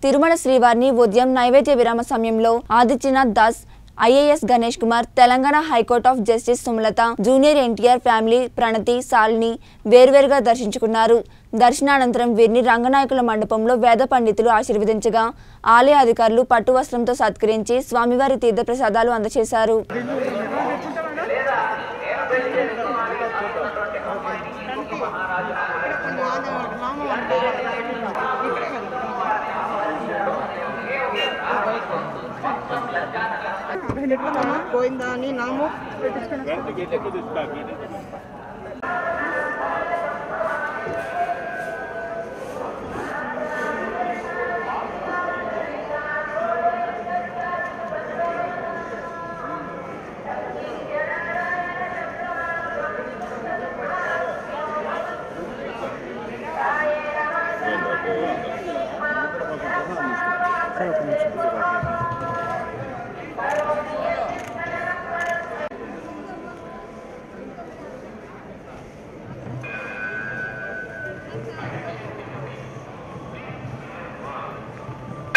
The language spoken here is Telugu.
తిరుమల శ్రీవారిని ఉదయం నైవేద్య విరామ సమయంలో Adityanath Das IAS Ganesh Kumar Telangana high court of justice Sumalatha junior NTR family Pranathi సాల్ని వేర్వేరుగా దర్శించుకున్నారు దర్శనానంతరం వీరిని రంగనాయకుల మండపంలో వేద పండితులు ఆశీర్వదించగా ఆలయ అధికారులు పట్టు వస్త్రంతో సత్కరించి స్వామివారి తీర్థప్రసాదాలు అందజేశారు పోయిందా అని నాము